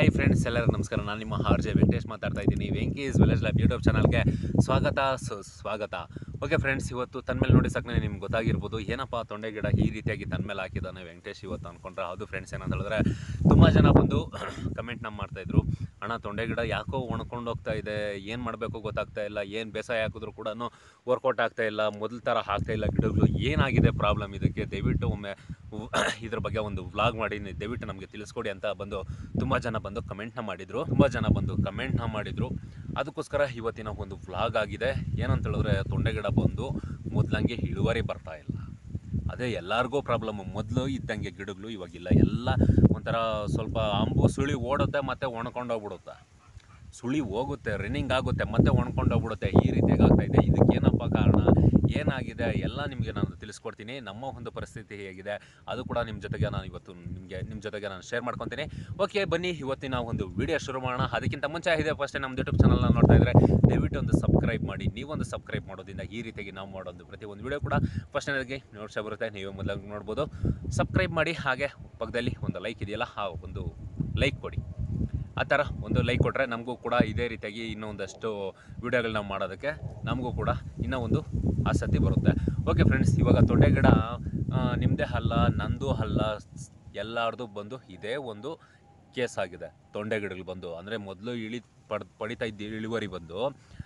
hi friends ಎಲ್ಲರಿಗೂ ನಮಸ್ಕಾರ ನಾನು ನಿಮ್ಮ ಆರ್ ಜೆ ವೆಂಕಟೇಶ್ ಮಾತಾಡ್ತಾ ಇದ್ದೀನಿ ವೆಂಕೀಸ್ ವಿಲೇಜ್ ಲ್ಯಾಬ್ ಯೂಟ್ಯೂಬ್ ಚಾನಲ್ಗೆ ಸ್ವಾಗತ ಸ್ವಾಗತ ಓಕೆ ಫ್ರೆಂಡ್ಸ್ ಇವತ್ತು ತನ್ನ ಮೇಲೆ ನೋಡಿ ಸಾಕು ನಿಮ್ಗೆ ಗೊತ್ತಾಗಿರ್ಬೋದು ಏನಪ್ಪ ತೊಂಡೆ ಗಿಡ ಈ ರೀತಿಯಾಗಿ ತನ್ನ ಮೇಲೆ ಹಾಕಿದ್ದಾನೆ ವೆಂಕಟೇಶ್ ಇವತ್ತು ಅಂದ್ಕೊಂಡ್ರೆ ಹೌದು ಫ್ರೆಂಡ್ಸ್ ಏನಂತ ಹೇಳಿದ್ರೆ ತುಂಬ ಜನ ಬಂದು ಕಮೆಂಟ್ನ ಮಾಡ್ತಾಯಿದ್ರು ಅಣ್ಣ ತೊಂಡೆ ಗಿಡ ಯಾಕೋ ಒಣ್ಕೊಂಡು ಹೋಗ್ತಾ ಇದೆ ಏನು ಮಾಡಬೇಕು ಗೊತ್ತಾಗ್ತಾ ಇಲ್ಲ ಏನು ಬೇಸಾಯ ಹಾಕಿದ್ರು ಕೂಡ ವರ್ಕೌಟ್ ಆಗ್ತಾ ಇಲ್ಲ ಮೊದಲ ಥರ ಆಗ್ತಾ ಇಲ್ಲ ಗಿಡಗಳು ಏನಾಗಿದೆ ಪ್ರಾಬ್ಲಮ್ ಇದಕ್ಕೆ ದಯವಿಟ್ಟು ಒಮ್ಮೆ ವ್- ಇದ್ರ ಬಗ್ಗೆ ಒಂದು ವ್ಲಾಗ್ ಮಾಡಿ ನೀವು ದಯವಿಟ್ಟು ನಮಗೆ ತಿಳಿಸ್ಕೊಡಿ ಅಂತ ಬಂದು ತುಂಬ ಜನ ಬಂದು ಕಮೆಂಟ್ನ ಮಾಡಿದರು ತುಂಬ ಜನ ಬಂದು ಕಮೆಂಟ್ನ ಮಾಡಿದರು ಅದಕ್ಕೋಸ್ಕರ ಇವತ್ತಿನ ಒಂದು ವ್ಲಾಗ್ ಆಗಿದೆ ಏನಂತ ಹೇಳಿದ್ರೆ ತೊಂಡೆ ಗಿಡ ಬಂದು ಮೊದಲಂಗೆ ಇಳುವರಿ ಬರ್ತಾ ಇಲ್ಲ ಅದೇ ಎಲ್ಲರಿಗೂ ಪ್ರಾಬ್ಲಮ್ ಮೊದಲು ಇದ್ದಂಗೆ ಗಿಡಗಳು ಇವಾಗಿಲ್ಲ ಎಲ್ಲ ಒಂಥರ ಸ್ವಲ್ಪ ಅಂಬು ಸುಳಿ ಓಡುತ್ತೆ ಮತ್ತು ಒಣ್ಕೊಂಡೋಗ್ಬಿಡುತ್ತೆ ಸುಳಿ ಹೋಗುತ್ತೆ ರನ್ನಿಂಗ್ ಆಗುತ್ತೆ ಮತ್ತೆ ಒಣ್ಕೊಂಡೋಗ್ಬಿಡುತ್ತೆ ಈ ರೀತಿಯಾಗಿ ಆಗ್ತಾ ಇದೆ ಇದಕ್ಕೇನಪ್ಪ ಕಾರಣ ಏನಾಗಿದೆ ಎಲ್ಲ ನಿಮಗೆ ನಾನು ತಿಳಿಸ್ಕೊಡ್ತೀನಿ ನಮ್ಮ ಒಂದು ಪರಿಸ್ಥಿತಿ ಹೇಗಿದೆ ಅದು ಕೂಡ ನಿಮ್ಮ ಜೊತೆಗೆ ನಾನು ಇವತ್ತು ನಿಮಗೆ ನಿಮ್ಮ ಜೊತೆಗೆ ನಾನು ಶೇರ್ ಮಾಡ್ಕೊತೀನಿ ಓಕೆ ಬನ್ನಿ ಇವತ್ತಿನ ಒಂದು ವಿಡಿಯೋ ಶುರು ಮಾಡೋಣ ಅದಕ್ಕಿಂತ ಮುಂಚೆ ಇದೆ ಫಸ್ಟ್ ನಮ್ಮ ಯೂಟ್ಯೂಬ್ ಚಾನಲ್ನ ನೋಡ್ತಾ ಇದ್ದರೆ ದಯವಿಟ್ಟು ಒಂದು ಸಬ್ಸ್ಕ್ರೈಬ್ ಮಾಡಿ ನೀವೊಂದು ಸಬ್ಸ್ಕ್ರೈಬ್ ಮಾಡೋದ್ರಿಂದ ಈ ರೀತಿಯಾಗಿ ನಾವು ಮಾಡೋದು ಪ್ರತಿ ಒಂದು ವಿಡಿಯೋ ಕೂಡ ಫಸ್ಟ್ನೇದಾಗಿ ನೋಡ್ಸಾ ಬರುತ್ತೆ ನೀವೇ ಮೊದಲಾಗಿ ನೋಡ್ಬೋದು ಸಬ್ಸ್ಕ್ರೈಬ್ ಮಾಡಿ ಹಾಗೆ ಪಕ್ಕದಲ್ಲಿ ಒಂದು ಲೈಕ್ ಇದೆಯಲ್ಲ ಆ ಒಂದು ಲೈಕ್ ಕೊಡಿ ಆ ಥರ ಒಂದು ಲೈಕ್ ಕೊಟ್ಟರೆ ನಮಗೂ ಕೂಡ ಇದೇ ರೀತಿಯಾಗಿ ಇನ್ನೂ ಒಂದಷ್ಟು ವೀಡಿಯೋಗಳನ್ನ ಮಾಡೋದಕ್ಕೆ ನಮಗೂ ಕೂಡ ಇನ್ನೂ ಒಂದು ಆಸಕ್ತಿ ಬರುತ್ತೆ ಓಕೆ ಫ್ರೆಂಡ್ಸ್ ಇವಾಗ ತೊಂಡೆ ಗಿಡ ಆ, ನಿಮ್ಮದೇ ಅಲ್ಲ ನಂದು ಅಲ್ಲ ಎಲ್ಲರದು ಬಂದು ಇದೇ ಒಂದು ಕೇಸ್ ಆಗಿದೆ ತೊಂಡೆ ಗಿಡಗಳು ಬಂದು ಅಂದರೆ ಮೊದಲು ಇಳಿ ಪಡ್ ಪಡಿತಾ ಇದ್ದ ಇಳುವರಿ ಬಂದು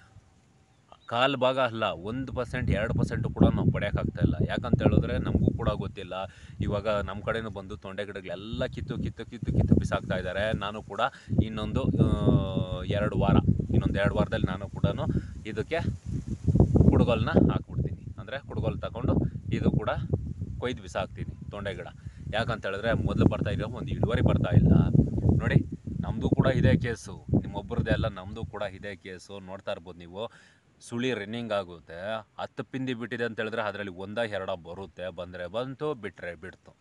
ಕಾಲು ಭಾಗ ಅಲ್ಲ ಒಂದು ಪರ್ಸೆಂಟ್ ಎರಡು ಪರ್ಸೆಂಟು ಕೂಡ ನಾವು ಪಡೆಯೋಕ್ಕಾಗ್ತಾ ಇಲ್ಲ ಯಾಕಂತ ಹೇಳಿದ್ರೆ ನಮಗೂ ಕೂಡ ಗೊತ್ತಿಲ್ಲ ಇವಾಗ ನಮ್ಮ ಕಡೆನೂ ಬಂದು ತೊಂಡೆ ಗಿಡಗಳೆಲ್ಲ ಕಿತ್ತು ಕಿತ್ತು ಕಿತ್ತು ಕಿತ್ತು ಬಿಸಾಕ್ತಾ ಇದ್ದಾರೆ ನಾನು ಕೂಡ ಇನ್ನೊಂದು ಆ, ಎರಡು ವಾರ ಇನ್ನೊಂದು ಎರಡು ವಾರದಲ್ಲಿ ನಾನು ಕೂಡ ಇದಕ್ಕೆ ಕುಡುಗೋಲನ್ನ ಹಾಕ್ಬಿಡ್ತೀನಿ ಅಂದರೆ ಕುಡುಗೋಲು ತಗೊಂಡು ಇದು ಕೂಡ ಕೊಯ್ದು ಬಿಸಾಕ್ತೀನಿ ತೊಂಡೆ ಗಿಡ ಯಾಕಂತ ಹೇಳಿದ್ರೆ ಮೊದಲು ಬರ್ತಾ ಇರೋ ಒಂದು ಇಳುವರಿ ಬರ್ತಾ ಇಲ್ಲ ನೋಡಿ ನಮ್ಮದು ಕೂಡ ಇದೇ ಕೇಸು ನಿಮ್ಮೊಬ್ಬರದ್ದೇ ಅಲ್ಲ ನಮ್ಮದು ಕೂಡ ಇದೇ ಕೇಸು ನೋಡ್ತಾ ಇರ್ಬೋದು ನೀವು ಸುಳಿ ರನ್ನಿಂಗ್ ಆಗುತ್ತೆ ಹತ್ತು ಪಿಂದಿ ಬಿಟ್ಟಿದೆ ಅಂತ ಹೇಳಿದ್ರೆ ಅದರಲ್ಲಿ ಒಂದ ಎರಡ ಬರುತ್ತೆ ಬಂದರೆ ಬಂತು ಬಿಟ್ಟರೆ ಬಿಡ್ತು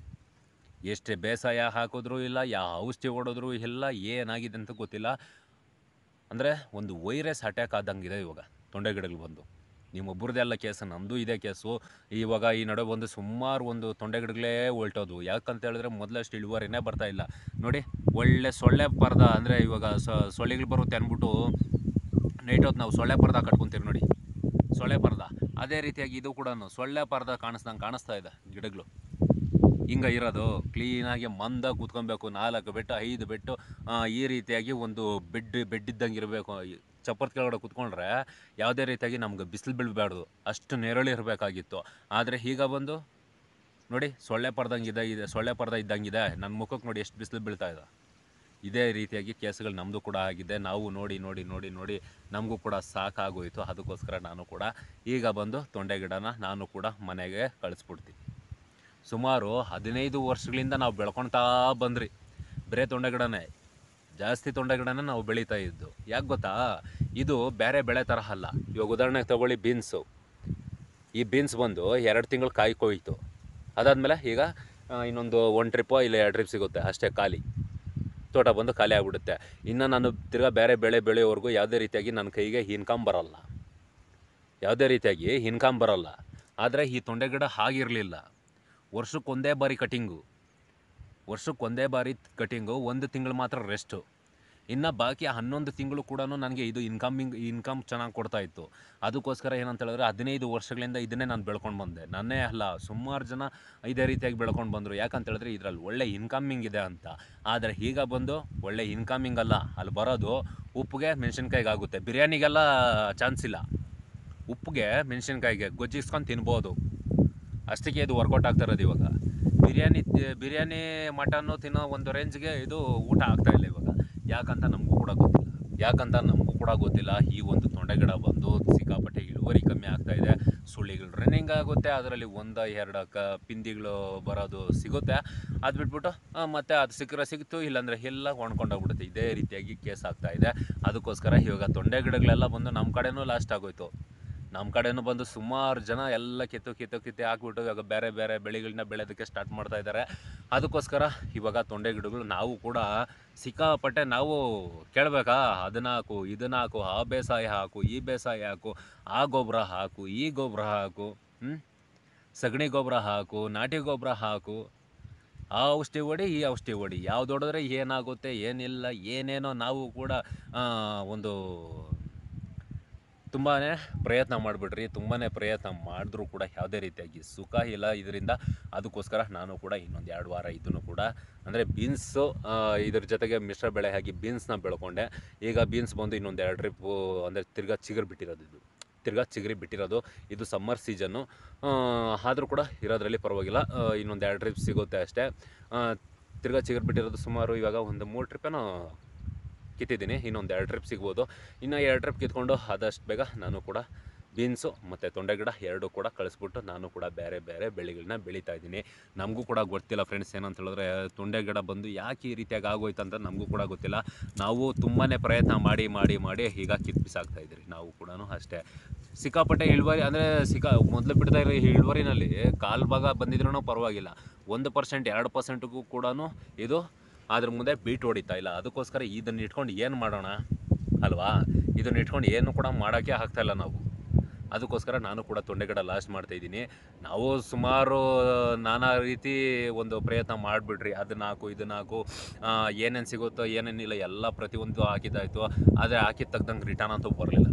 ಎಷ್ಟೇ ಬೇಸಾಯ ಹಾಕಿದ್ರು ಇಲ್ಲ ಯಾವ ಔಷಧಿ ಹೊಡೆದ್ರು ಇಲ್ಲ ಏನಾಗಿದೆ ಅಂತ ಗೊತ್ತಿಲ್ಲ ಅಂದರೆ ಒಂದು ವೈರಸ್ ಅಟ್ಯಾಕ್ ಆದಂಗಿದೆ ಇವಾಗ ತೊಂಡೆ ಗಿಡಗಳು ಬಂದು ನಿಮ್ಮೊಬ್ಬರದೇ ಅಲ್ಲ ಕೇಸು ನಮ್ಮದು ಇದೇ ಕೇಸು ಇವಾಗ ಈ ನಡುವೆ ಒಂದು ಸುಮಾರು ಒಂದು ತೊಂಡೆ ಗಿಡಗಳೇ ಹೊಲ್ಟೋದು ಯಾಕಂತ ಹೇಳಿದ್ರೆ ಮೊದಲಷ್ಟು ಇಳುವರಿನೇ ಬರ್ತಾ ಇಲ್ಲ ನೋಡಿ ಒಳ್ಳೆ ಸೊಳ್ಳೆ ಪರ್ದ ಅಂದರೆ ಇವಾಗ ಸೊ- ಸೊಳ್ಳೆಗಳು ಬರುತ್ತೆ ಅಂದ್ಬಿಟ್ಟು ನೈಟ್ ಹೊತ್ತು ನಾವು ಸೊಳ್ಳೆ ಪರ್ದ ಕಟ್ಕೊತೀವಿ ನೋಡಿ ಸೊಳ್ಳೆ ಪರ್ದ ಅದೇ ರೀತಿಯಾಗಿ ಇದು ಕೂಡ ಸೊಳ್ಳೆ ಪರ್ದ ಕಾಣಿಸ್ದಂಗೆ ಕಾಣಿಸ್ತಾ ಇದೆ ಗಿಡಗಳು ಹಿಂಗೆ ಇರೋದು ಕ್ಲೀನಾಗಿ ಮಂದ ಕೂತ್ಕೊಬೇಕು ನಾಲ್ಕು ಬೆಟ್ಟು ಐದು ಬೆಟ್ಟು ಆ, ಈ ರೀತಿಯಾಗಿ ಒಂದು ಬೆಡ್ ಬೆಡ್ ಇದ್ದಂಗೆ ಇರಬೇಕು ಚಪ್ಪರದ ಕೆಳಗಡೆ ಕೂತ್ಕೊಂಡ್ರೆ ಯಾವುದೇ ರೀತಿಯಾಗಿ ನಮ್ಗೆ ಬಿಸಿಲು ಬೀಳಬಾರ್ದು ಅಷ್ಟು ನೆರಳು ಇರಬೇಕಾಗಿತ್ತು ಆದರೆ ಈಗ ಬಂದು ನೋಡಿ ಸೊಳ್ಳೆ ಪರ್ದಂಗೆ ಇದೆ ಇದೆ ಸೊಳ್ಳೆ ಪರ್ದ ಇದ್ದಂಗಿದೆ ನನ್ನ ಮುಖಕ್ಕೆ ನೋಡಿ ಎಷ್ಟು ಬಿಸಿಲು ಬೀಳ್ತಾ ಇದೆ ಇದೇ ರೀತಿಯಾಗಿ ಕೇಸುಗಳು ನಮ್ಮದು ಕೂಡ ಆಗಿದೆ ನಾವು ನೋಡಿ ನೋಡಿ ನೋಡಿ ನೋಡಿ ನಮಗೂ ಕೂಡ ಸಾಕಾಗೋಯಿತು ಅದಕ್ಕೋಸ್ಕರ ನಾನು ಕೂಡ ಈಗ ಬಂದು ತೊಂಡೆ ಗಿಡನ ನಾನು ಕೂಡ ಮನೆಗೆ ಕಳಿಸ್ಬಿಡ್ತೀನಿ ಸುಮಾರು ಹದಿನೈದು ವರ್ಷಗಳಿಂದ ನಾವು ಬೆಳ್ಕೊಳ್ತಾ ಬಂದ್ರಿ ಬರೇ ತೊಂಡೆ ಗಿಡನೇ ಜಾಸ್ತಿ ತೊಂಡೆ ಗಿಡನ ನಾವು ಬೆಳೀತಾ ಇದ್ದು ಯಾಕೆ ಗೊತ್ತಾ ಇದು ಬೇರೆ ಬೆಳೆ ಥರ ಅಲ್ಲ ಇವಾಗ ಉದಾಹರಣೆಗೆ ತಗೊಳ್ಳಿ ಬೀನ್ಸು ಈ ಬೀನ್ಸ್ ಬಂದು ಎರಡು ತಿಂಗಳು ಕಾಯಿ ಕೊಯ್ತು ಅದಾದಮೇಲೆ ಈಗ ಆ, ಇನ್ನೊಂದು ಒನ್ ಟ್ರಿಪ್ಪೋ ಇಲ್ಲ ಎರಡು ಟ್ರಿಪ್ ಸಿಗುತ್ತೆ ಅಷ್ಟೇ ಖಾಲಿ ತೋಟ ಬಂದು ಖಾಲಿ ಆಗಿಬಿಡುತ್ತೆ ಇನ್ನು ನಾನು ತಿರ್ಗಾ ಬೇರೆ ಬೆಳೆ ಬೆಳೆಯೋವರೆಗೂ ಯಾವುದೇ ರೀತಿಯಾಗಿ ನನ್ನ ಕೈಗೆ ಇನ್ಕಮ್ ಬರಲ್ಲ ಯಾವುದೇ ರೀತಿಯಾಗಿ ಇನ್ಕಮ್ ಬರಲ್ಲ ಆದರೆ ಈ ತೊಂಡೆ ಗಿಡ ಹಾಗಿರಲಿಲ್ಲ ವರ್ಷಕ್ಕೊಂದೇ ಬಾರಿ ಕಟಿಂಗು ವರ್ಷಕ್ಕೊಂದೇ ಬಾರಿ ಕಟಿಂಗು ಒಂದು ತಿಂಗಳು ಮಾತ್ರ ರೆಸ್ಟು ಇನ್ನು ಬಾಕಿ ಹನ್ನೊಂದು ತಿಂಗಳು ಕೂಡ ನನಗೆ ಇದು ಇನ್ಕಮಿಂಗ್ ಇನ್ಕಮ್ ಚೆನ್ನಾಗಿ ಕೊಡ್ತಾ ಇತ್ತು ಅದಕ್ಕೋಸ್ಕರ ಏನಂತ ಹೇಳಿದ್ರೆ ಹದಿನೈದು ವರ್ಷಗಳಿಂದ ಇದನ್ನೇ ನಾನು ಬೆಳ್ಕೊಂಡು ಬಂದೆ ನನ್ನೇ ಅಲ್ಲ ಸುಮಾರು ಜನ ಇದೇ ರೀತಿಯಾಗಿ ಬೆಳ್ಕೊಂಡು ಬಂದರು ಯಾಕಂತ ಹೇಳಿದ್ರೆ ಇದರಲ್ಲಿ ಒಳ್ಳೆ ಇನ್ಕಮಿಂಗ್ ಇದೆ ಅಂತ ಆದರೆ ಈಗ ಬಂದು ಒಳ್ಳೆ ಇನ್ಕಮಿಂಗ್ ಅಲ್ಲ ಅಲ್ಲಿ ಬರೋದು ಉಪ್ಪಿಗೆ ಮೆಣಸಿನ್ಕಾಯಿಗೆ ಆಗುತ್ತೆ ಬಿರಿಯಾನಿಗೆಲ್ಲ ಚಾನ್ಸ್ ಇಲ್ಲ ಉಪ್ಪಿಗೆ ಮೆಣಸಿನ್ಕಾಯಿಗೆ ಗೊಜ್ಜಿಸ್ಕೊಂಡು ತಿನ್ಬೋದು ಅಷ್ಟಕ್ಕೆ ಇದು ವರ್ಕೌಟ್ ಆಗ್ತಾ ಇರೋದು ಇವಾಗ ಬಿರಿಯಾನಿ ತಿ- ಬಿರಿಯಾನಿ ಮಟನ್ನು ತಿನ್ನೋ ಒಂದು ರೇಂಜ್ಗೆ ಇದು ಊಟ ಆಗ್ತಾ ಇಲ್ಲ ಇವಾಗ ಯಾಕಂತ ನಮಗೂ ಕೂಡ ಗೊತ್ತಿಲ್ಲ ಯಾಕಂತ ನಮಗೂ ಕೂಡ ಗೊತ್ತಿಲ್ಲ ಈ ಒಂದು ತೊಂಡೆ ಗಿಡ ಬಂದು ಸಿಕ್ಕಾಪಟ್ಟೆ ಇಳುವರಿ ಕಮ್ಮಿ ಆಗ್ತಾ ಇದೆ ಸುಳ್ಳಿಗಳು ರನ್ನಿಂಗ್ ಆಗುತ್ತೆ ಅದರಲ್ಲಿ ಒಂದು ಎರಡು ಕ ಪಿಂದಿಗಳು ಬರೋದು ಸಿಗುತ್ತೆ ಅದು ಬಿಟ್ಬಿಟ್ಟು ಆ, ಮತ್ತೆ ಅದು ಸಿಕ್ಕರೆ ಸಿಕ್ತು ಇಲ್ಲಾಂದರೆ ಎಲ್ಲ ಒಣ್ಕೊಂಡೋಗ್ಬಿಡುತ್ತೆ ಇದೇ ರೀತಿಯಾಗಿ ಕೇಸ್ ಆಗ್ತಾ ಇದೆ ಅದಕ್ಕೋಸ್ಕರ ಇವಾಗ ತೊಂಡೆ ಗಿಡಗಳೆಲ್ಲ ಬಂದು ನಮ್ಮ ಕಡೆನೂ ಲಾಸ್ಟ್ ಆಗೋಯ್ತು ನಮ್ಮ ಕಡೆನೂ ಬಂದು ಸುಮಾರು ಜನ ಎಲ್ಲ ಕಿತ್ತು ಕಿತ್ತು ಕಿತ್ತು ಹಾಕ್ಬಿಟ್ಟು ಇವಾಗ ಬೇರೆ ಬೇರೆ ಬೆಳೆಗಳನ್ನ ಬೆಳೆಯೋದಕ್ಕೆ ಸ್ಟಾರ್ಟ್ ಮಾಡ್ತಾ ಇದ್ದಾರೆ ಅದಕ್ಕೋಸ್ಕರ ಇವಾಗ ತೊಂಡೆ ಗಿಡಗಳು ನಾವು ಕೂಡ ಸಿಕ್ಕಾಪಟ್ಟೆ ನಾವು ಕೇಳಬೇಕಾ ಅದನ್ನ ಹಾಕು ಇದನ್ನ ಹಾಕು ಆ ಬೇಸಾಯ ಹಾಕು ಈ ಬೇಸಾಯ ಹಾಕು ಆ ಗೊಬ್ಬರ ಹಾಕು ಈ ಗೊಬ್ಬರ ಹಾಕು ಹ್ಞೂ ಸಗಣಿ ಗೊಬ್ಬರ ಹಾಕು ನಾಟಿ ಗೊಬ್ಬರ ಹಾಕು ಆ ಔಷಧಿ ಹೊಡಿ ಈ ಔಷಧಿ ಹೊಡಿ ಯಾವ್ದು ಹೊಡೆದ್ರೆ ಏನಾಗುತ್ತೆ ಏನಿಲ್ಲ ಏನೇನೋ ನಾವು ಕೂಡ ಆ, ಒಂದು ತುಂಬಾ ಪ್ರಯತ್ನ ಮಾಡಿಬಿಟ್ರಿ ತುಂಬಾ ಪ್ರಯತ್ನ ಮಾಡಿದ್ರೂ ಕೂಡ ಯಾವುದೇ ರೀತಿಯಾಗಿ ಸುಖ ಇಲ್ಲ ಇದರಿಂದ ಅದಕ್ಕೋಸ್ಕರ ನಾನು ಕೂಡ ಇನ್ನೊಂದು ಎರಡು ವಾರ ಇದನ್ನು ಕೂಡ ಅಂದರೆ ಬೀನ್ಸು ಇದ್ರ ಜೊತೆಗೆ ಮಿಶ್ರ ಬೆಳೆ ಹಾಕಿ ಬೀನ್ಸ್ನ ಬೆಳ್ಕೊಂಡೆ ಈಗ ಬೀನ್ಸ್ ಬಂದು ಇನ್ನೊಂದು ಎರಡು ಟ್ರಿಪ್ಪು ಅಂದರೆ ತಿರ್ಗಾ ಚಿಗುರು ಬಿಟ್ಟಿರೋದು ಇದು ತಿರ್ಗಾ ಚಿಗುರಿ ಬಿಟ್ಟಿರೋದು ಇದು ಸಮ್ಮರ್ ಸೀಸನ್ನು ಆದರೂ ಕೂಡ ಇರೋದ್ರಲ್ಲಿ ಪರವಾಗಿಲ್ಲ ಆ, ಇನ್ನೊಂದು ಎರಡು ಟ್ರಿಪ್ ಸಿಗುತ್ತೆ ಅಷ್ಟೇ ಆ, ತಿರ್ಗಾ ಚಿಗುರು ಬಿಟ್ಟಿರೋದು ಸುಮಾರು ಇವಾಗ ಒಂದು ಮೂರು ಟ್ರಿಪ್ಪೇನೋ ಕಿತ್ತಿದ್ದೀನಿ ಇನ್ನೊಂದು ಎರಡು ಟ್ರಿಪ್ ಸಿಗ್ಬೋದು ಇನ್ನು ಎರಡು ಟ್ರಿಪ್ ಕಿತ್ಕೊಂಡು ಆದಷ್ಟು ಬೇಗ ನಾನು ಕೂಡ ಬೀನ್ಸು ಮತ್ತು ತೊಂಡೆ ಗಿಡ ಎರಡೂ ಕೂಡ ಕಳಿಸ್ಬಿಟ್ಟು ನಾನು ಕೂಡ ಬೇರೆ ಬೇರೆ ಬೆಳೆಗಳನ್ನ ಬೆಳೀತಾ ಇದ್ದೀನಿ ನಮಗೂ ಕೂಡ ಗೊತ್ತಿಲ್ಲ ಫ್ರೆಂಡ್ಸ್ ಏನಂತ ಹೇಳಿದ್ರೆ ತೊಂಡೆ ಗಿಡ ಬಂದು ಯಾಕೆ ಈ ರೀತಿಯಾಗಿ ಆಗೋಯ್ತು ಅಂತ ನಮಗೂ ಕೂಡ ಗೊತ್ತಿಲ್ಲ ನಾವು ತುಂಬಾ ಪ್ರಯತ್ನ ಮಾಡಿ ಮಾಡಿ ಮಾಡಿ ಈಗ ಕಿತ್ತು ಬಿಸಾಕ್ತಾ ಇದ್ದೀರಿ ನಾವು ಕೂಡ ಅಷ್ಟೇ ಸಿಕ್ಕಾಪಟ್ಟೆ ಇಳುವರಿ ಅಂದರೆ ಸಿಕ್ಕಾ ಮೊದಲು ಬಿಡ್ತಾ ಇರೋ ಈ ಇಳುವರಿನಲ್ಲಿ ಕಾಲು ಭಾಗ ಬಂದಿದ್ರೂ ಪರವಾಗಿಲ್ಲ ಒಂದು ಪರ್ಸೆಂಟ್ ಎರಡು ಪರ್ಸೆಂಟ್ಗೂ ಕೂಡ ಇದು ಅದ್ರ ಮುಂದೆ ಬೀಟ್ ಹೊಡಿತಾ ಇಲ್ಲ ಅದಕ್ಕೋಸ್ಕರ ಇದನ್ನ ಇಟ್ಕೊಂಡು ಏನು ಮಾಡೋಣ ಅಲ್ವಾ ಇದನ್ನ ಇಟ್ಕೊಂಡು ಏನು ಕೂಡ ಮಾಡೋಕ್ಕೆ ಆಗ್ತಾ ಇಲ್ಲ ನಾವು ಅದಕ್ಕೋಸ್ಕರ ನಾನು ಕೂಡ ತೊಂಡೆಗಡ ಲಾಸ್ಟ್ ಮಾಡ್ತಾ ಇದ್ದೀನಿ ನಾವು ಸುಮಾರು ನಾನಾ ರೀತಿ ಒಂದು ಪ್ರಯತ್ನ ಮಾಡಿಬಿಡ್ರಿ ಅದನ್ನ ಹಾಕು ಇದನ್ನ ಹಾಕು ಏನೇನು ಸಿಗುತ್ತೋ ಏನೇನಿಲ್ಲ ಎಲ್ಲ ಪ್ರತಿಯೊಂದು ಹಾಕಿದ್ದಾಯ್ತು ಆದರೆ ಹಾಕಿದ ತಕ್ಕಂಗೆ ರಿಟರ್ನ್ ಅಂತೂ ಬರಲಿಲ್ಲ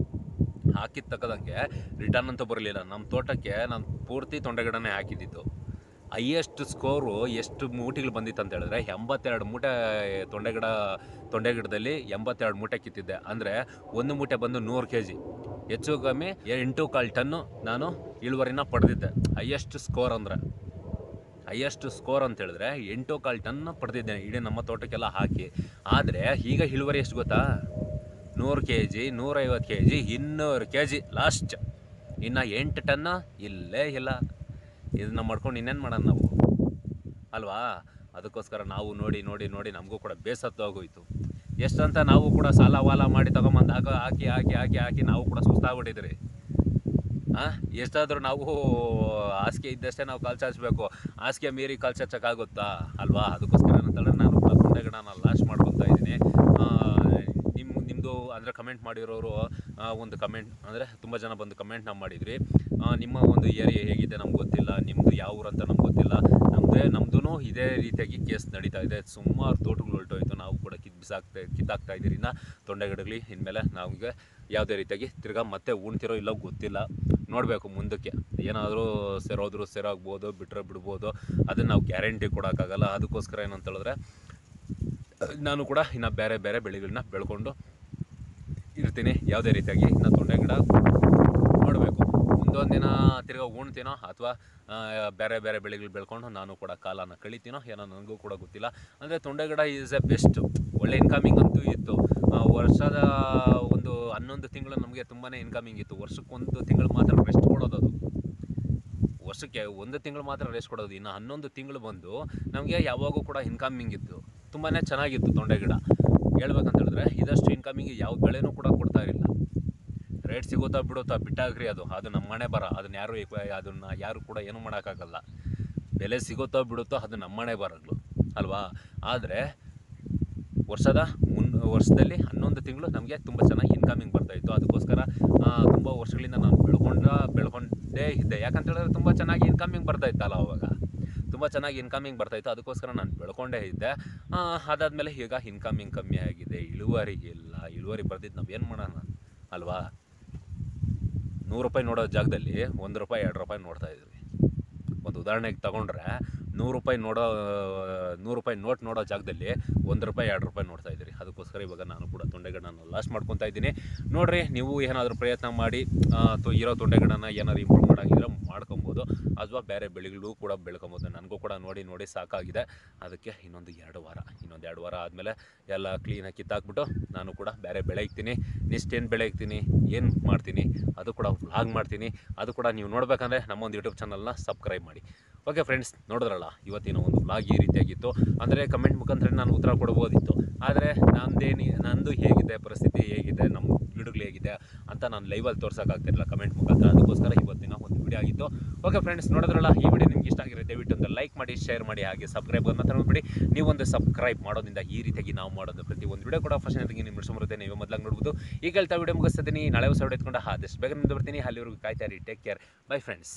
ಹಾಕಿದ ತಕ್ಕದಂಗೆ ರಿಟರ್ನ್ ಅಂತೂ ಬರಲಿಲ್ಲ ನಮ್ಮ ತೋಟಕ್ಕೆ ನಾನು ಪೂರ್ತಿ ತೊಂಡೆಗಿಡನೇ ಹಾಕಿದ್ದಿದ್ದು ಹೈಯೆಸ್ಟ್ ಸ್ಕೋರು ಎಷ್ಟು ಮೂಟೆಗಳು ಬಂದಿತ್ತು ಅಂತ ಹೇಳಿದ್ರೆ ಎಂಬತ್ತೆರಡು ಮೂಟೆ ತೊಂಡೆಗಿಡ ತೊಂಡೆಗಿಡದಲ್ಲಿ ಎಂಬತ್ತೆರಡು ಮೂಟೆ ಕಿತ್ತಿದ್ದೆ ಅಂದರೆ ಒಂದು ಮೂಟೆ ಬಂದು ನೂರು ಕೆ ಜಿ ಹೆಚ್ಚು ಕಮ್ಮಿ ಎಂಟು ಕಾಲು ಟನ್ನು ನಾನು ಇಳುವರಿನ ಪಡೆದಿದ್ದೆ ಹೈಯೆಸ್ಟ್ ಸ್ಕೋರ್ ಅಂದರೆ ಹೈಯೆಸ್ಟ್ ಸ್ಕೋರ್ ಅಂತ ಹೇಳಿದ್ರೆ ಎಂಟು ಕಾಲು ಟನ್ ಪಡೆದಿದ್ದೇನೆ ಇಡೀ ನಮ್ಮ ತೋಟಕ್ಕೆಲ್ಲ ಹಾಕಿ ಆದರೆ ಈಗ ಇಳುವರಿ ಎಷ್ಟು ಗೊತ್ತಾ ನೂರು ಕೆ ಜಿ ನೂರೈವತ್ತು ಕೆ ಜಿ ಇನ್ನೂರು ಕೆ ಜಿ ಲಾಸ್ಟ್ ಇನ್ನು ಎಂಟು ಟನ್ನು ಇಲ್ಲೇ ಇಲ್ಲ ಇದನ್ನ ಮಾಡ್ಕೊಂಡು ಇನ್ನೇನು ಮಾಡೋಣ ನಾವು ಅಲ್ವಾ ಅದಕ್ಕೋಸ್ಕರ ನಾವು ನೋಡಿ ನೋಡಿ ನೋಡಿ ನಮಗೂ ಕೂಡ ಬೇಸತ್ತು ಆಗೋಯ್ತು ಎಷ್ಟಂತ ನಾವು ಕೂಡ ಸಾಲ ವಾಲ ಮಾಡಿ ತಗೊಂಬಂದು ಹಾಕೋ ಹಾಕಿ ಹಾಕಿ ಹಾಕಿ ಹಾಕಿ ನಾವು ಕೂಡ ಸುಸ್ತಾಗ್ಬಿಟ್ಟಿದ್ರಿ ಹಾಂ ಎಷ್ಟಾದರೂ ನಾವು ಹಾಸಿಗೆ ಇದ್ದಷ್ಟೇ ನಾವು ಕಾಲು ಚಾಚಬೇಕು ಹಾಸಿಗೆ ಮೀರಿ ಕಾಲು ಚಾಚಕ್ಕಾಗುತ್ತಾ ಅಲ್ವಾ ಅದಕ್ಕೋಸ್ಕರ ಏನಂತಂದ್ರೆ ನಾನು ಕೂಡ ತೊಂಡೆಗಳನ್ನ ಲಾಸ್ಟ್ ಮಾಡ್ಕೊತಾ ಇದ್ದೀನಿ ನಿಮ್ಮ ನಿಮ್ಮದು ಅಂದರೆ ಕಮೆಂಟ್ ಮಾಡಿರೋರು ಆ, ಒಂದು ಕಮೆಂಟ್ ಅಂದರೆ ತುಂಬ ಜನ ಬಂದು ಕಮೆಂಟ್ನ ಮಾಡಿದ್ರಿ ಆ, ನಿಮ್ಮ ಒಂದು ಏರಿಯಾ ಹೇಗಿದೆ ನಮ್ಗೆ ಗೊತ್ತಿಲ್ಲ ನಿಮ್ಮದು ಯಾವ ಊರು ಅಂತ ನಮ್ಗೆ ಗೊತ್ತಿಲ್ಲ ನಮ್ಮದೇ ನಮ್ಮದು ಇದೇ ರೀತಿಯಾಗಿ ಕೇಸ್ ನಡೀತಾ ಇದೆ ಸುಮಾರು ತೋಟಗಳು ಹೊರಟೋಯ್ತು ನಾವು ಕೂಡ ಕಿತ್ ಬಿಸಾಕ್ತಾ ಕಿತ್ತಾಕ್ತಾ ಇದ್ದೀರಿ ಇನ್ನು ತೊಂಡೆಗಿಡಗಲಿ ಇನ್ಮೇಲೆ ನಮಗೆ ಯಾವುದೇ ರೀತಿಯಾಗಿ ತಿರ್ಗಾ ಮತ್ತೆ ಉಣ್ತಿರೋ ಇಲ್ಲೋ ಗೊತ್ತಿಲ್ಲ ನೋಡಬೇಕು ಮುಂದಕ್ಕೆ ಏನಾದರೂ ಸೆರೋದ್ರು ಸೆರೋಗ್ಬೋದು ಬಿಟ್ಟರೆ ಬಿಡ್ಬೋದು ಅದನ್ನು ನಾವು ಗ್ಯಾರಂಟಿ ಕೊಡೋಕ್ಕಾಗಲ್ಲ ಅದಕ್ಕೋಸ್ಕರ ಏನಂತ ಹೇಳಿದ್ರೆ ನಾನು ಕೂಡ ಇನ್ನು ಬೇರೆ ಬೇರೆ ಬೆಳೆಗಳನ್ನ ಬೆಳ್ಕೊಂಡು ಇರ್ತೀನಿ ಯಾವುದೇ ರೀತಿಯಾಗಿ ಇನ್ನು ತೊಂಡೆ ಗಿಡ ನೋಡಬೇಕು ಮುಂದೊಂದು ದಿನ ತಿರ್ಗಾ ಉಣ್ತೀನೋ ಅಥವಾ ಬೇರೆ ಬೇರೆ ಬೆಳೆಗಳು ಬೆಳ್ಕೊಂಡು ನಾನು ಕೂಡ ಕಾಲನ ಕಳಿತೀನೋ ಏನೋ ನನಗೂ ಕೂಡ ಗೊತ್ತಿಲ್ಲ ಅಂದರೆ ತೊಂಡೆ ಗಿಡ ಈಸ್ ಎ ಬೆಸ್ಟ್ ಒಳ್ಳೆ ಇನ್ಕಮಿಂಗ್ ಅಂತೂ ಇತ್ತು ಆ, ವರ್ಷದ ಒಂದು ಹನ್ನೊಂದು ತಿಂಗಳು ನಮಗೆ ತುಂಬಾ ಇನ್ಕಮಿಂಗ್ ಇತ್ತು ವರ್ಷಕ್ಕೊಂದು ತಿಂಗಳು ಮಾತ್ರ ರೆಸ್ಟ್ ಕೊಡೋದು ಅದು ವರ್ಷಕ್ಕೆ ಒಂದು ತಿಂಗಳು ಮಾತ್ರ ರೆಸ್ಟ್ ಕೊಡೋದು ಇನ್ನು ಹನ್ನೊಂದು ತಿಂಗಳು ಬಂದು ನಮಗೆ ಯಾವಾಗೂ ಕೂಡ ಇನ್ಕಮಿಂಗ್ ಇತ್ತು ತುಂಬಾ ಚೆನ್ನಾಗಿತ್ತು ತೊಂಡೆ ಗಿಡ ಹೇಳ್ಬೇಕಂತ ಹೇಳಿದ್ರೆ ಇದಷ್ಟು ಇನ್ಕಮಿಂಗ್ ಯಾವ ಬೆಳೆನೂ ಕೂಡ ಕೊಡ್ತಾ ಇರಲಿಲ್ಲ ರೇಟ್ ಸಿಗುತ್ತಾ ಬಿಡುತ್ತಾ ಬಿಟ್ಟಾಗ್ರಿ ಅದು ಅದು ನಮ್ಮ ಮನೆ ಬರ ಅದನ್ನ ಯಾರು ಅದನ್ನು ಯಾರು ಕೂಡ ಏನೂ ಮಾಡೋಕ್ಕಾಗಲ್ಲ ಬೆಲೆ ಸಿಗುತ್ತೋ ಬಿಡುತ್ತೋ ಅದು ನಮ್ಮ ಮನೆ ಬರಗಳು ಅಲ್ವಾ ಆದರೆ ವರ್ಷದ ಮುನ್ ವರ್ಷದಲ್ಲಿ ಹನ್ನೊಂದು ತಿಂಗಳು ನಮಗೆ ತುಂಬ ಚೆನ್ನಾಗಿ ಇನ್ಕಮಿಂಗ್ ಬರ್ತಾಯಿತ್ತು ಅದಕ್ಕೋಸ್ಕರ ತುಂಬ ವರ್ಷಗಳಿಂದ ನಾನು ಬೆಳ್ಕೊಂಡ ಬೆಳ್ಕೊಂಡೇ ಇದ್ದೆ ಯಾಕಂತ ಹೇಳಿದ್ರೆ ತುಂಬ ಚೆನ್ನಾಗಿ ಇನ್ಕಮಿಂಗ್ ಬರ್ತಾಯಿತ್ತಲ್ಲ ಅವಾಗ ತುಂಬ ಚೆನ್ನಾಗಿ ಇನ್ಕಮಿಂಗ್ ಬರ್ತಾಯಿತ್ತು ಅದಕ್ಕೋಸ್ಕರ ನಾನು ಬೆಳ್ಕೊಂಡೇ ಇದ್ದೆ ಆ, ಅದಾದಮೇಲೆ ಈಗ ಇನ್ಕಮಿಂಗ್ ಕಮ್ಮಿ ಆಗಿದೆ ಇಳುವರಿ ಇಲ್ಲ ಇಳುವರಿ ಬರ್ದಿದ್ದು ನಾವು ಏನು ಮಾಡೋಣ ಅಲ್ವಾ ನೂರು ರೂಪಾಯಿ ನೋಡೋ ಜಾಗದಲ್ಲಿ ಒಂದು ರೂಪಾಯಿ ಎರಡು ರೂಪಾಯಿ ನೋಡ್ತಾ ಇದ್ವಿ ಒಂದು ಉದಾಹರಣೆಗೆ ತಗೊಂಡ್ರೆ ನೂರು ರೂಪಾಯಿ ನೋಡೋ ನೂರು ರೂಪಾಯಿ ನೋಟ್ ನೋಡೋ ಜಾಗದಲ್ಲಿ ಒಂದು ರೂಪಾಯಿ ಎರಡು ರೂಪಾಯಿ ನೋಡ್ತಾ ಇದ್ದೀರಿ ಅದಕ್ಕೋಸ್ಕರ ಇವಾಗ ನಾನು ಕೂಡ ತೊಂಡೆಗಡನ್ನು ಲಾಸ್ ಮಾಡ್ಕೊತಾ ಇದ್ದೀನಿ ನೋಡ್ರಿ ನೀವು ಏನಾದರೂ ಪ್ರಯತ್ನ ಮಾಡಿ ಆ, ತು- ಇರೋ ತೊಂಡೆಗಡನ್ನ ಏನಾದ್ರು ಇಂಪ್ರೂವ್ ಮಾಡೋಂಗಿದ್ರೆ ಮಾಡ್ಕೊಬೋದು ಅಥವಾ ಬೇರೆ ಬೆಳೆಗಳು ಕೂಡ ಬೆಳ್ಕೊಬೋದು ನನಗೂ ಕೂಡ ನೋಡಿ ನೋಡಿ ಸಾಕಾಗಿದೆ ಅದಕ್ಕೆ ಇನ್ನೊಂದು ಎರಡು ವಾರ ಇನ್ನೊಂದು ಎರಡು ವಾರ ಆದಮೇಲೆ ಎಲ್ಲ ಕ್ಲೀನಾಗಿ ಕಿತ್ತಾಕ್ಬಿಟ್ಟು ನಾನು ಕೂಡ ಬೇರೆ ಬೆಳೆ ಇಕ್ತೀನಿ ನೆಕ್ಸ್ಟ್ ಏನು ಬೆಳೆ ಇಕ್ತೀನಿ ಏನು ಮಾಡ್ತೀನಿ ಅದು ಕೂಡ ವ್ಲಾಗ್ ಮಾಡ್ತೀನಿ ಅದು ಕೂಡ ನೀವು ನೋಡ್ಬೇಕಂದ್ರೆ ನಮ್ಮೊಂದು ಯೂಟ್ಯೂಬ್ ಚಾನಲ್ನ ಸಬ್ಸ್ಕ್ರೈಬ್ ಮಾಡಿ ಓಕೆ ಫ್ರೆಂಡ್ಸ್ ನೋಡಿದ್ರಲ್ಲ ಇವತ್ತಿನ ಒಂದು ವ್ಲಾಗ್ ಈ ರೀತಿಯಾಗಿತ್ತು ಅಂದರೆ ಕಮೆಂಟ್ ಮುಖಾಂತರ ನಾನು ಉತ್ತರ ಕೊಡ್ಬೋದಿತ್ತು ಆದರೆ ನಂದೇನು ನಂದು ಹೇಗಿದೆ ಪರಿಸ್ಥಿತಿ ಹೇಗಿದೆ ನಮ್ಮ ಗಿಡಗಳು ಹೇಗಿದೆ ಅಂತ ನಾನು ಲೈವಲ್ಲಿ ತೋರ್ಸೋಕ್ಕಾಗ್ತಿರಲಿಲ್ಲ ಕಮೆಂಟ್ ಮುಖಾಂತರ ಅದಕ್ಕೋಸ್ಕರ ಇವತ್ತಿನ ಒಂದು ವಿಡಿಯೋ ಆಗಿತ್ತು ಓಕೆ ಫ್ರೆಂಡ್ಸ್ ನೋಡಿದ್ರಲ್ಲ ಈ ವಿಡಿಯೋ ನಿಮ್ಗೆ ಇಷ್ಟ ಆಗಿರುತ್ತೆ ದಯವಿಟ್ಟು ಒಂದು ಲೈಕ್ ಮಾಡಿ ಶೇರ್ ಮಾಡಿ ಹಾಗೆ ಸಬ್ಸ್ಕ್ರೈಬ್ ಮಾತ್ರ ನೋಡ್ಬಿಡಿ ನೀವೊಂದು ಸಬ್ಸ್ಕ್ರೈಬ್ ಮಾಡೋದ್ರಿಂದ ಈ ರೀತಿಯಾಗಿ ನಾವು ಮಾಡೋದು ಪ್ರತಿ ಒಂದು ವಿಡಿಯೋ ಕೂಡ ಫಸ್ಟ್ ನನಗೆ ನಿಮ್ಮ ಬರುತ್ತೆ ನೀವು ಮೊದಲಾಗಿ ನೋಡ್ಬೋದು ಈಗ ಹೇಳ್ತಾ ವಿಡಿಯೋ ಮುಗಿಸ್ತೀನಿ ನಾಳೆ ಹೊಸ ವಿಡಿಯೋ ಎತ್ಕೊಂಡು ಆದಷ್ಟು ಬೇಗ ನಿಮ್ದು ಬರ್ತೀನಿ ಅಲ್ಲಿವರೆಗೂ ಕಾಯ್ತಾ ಇರಿ ಟೇಕ್ ಕೇರ್ ಬೈ ಫ್ರೆಂಡ್ಸ್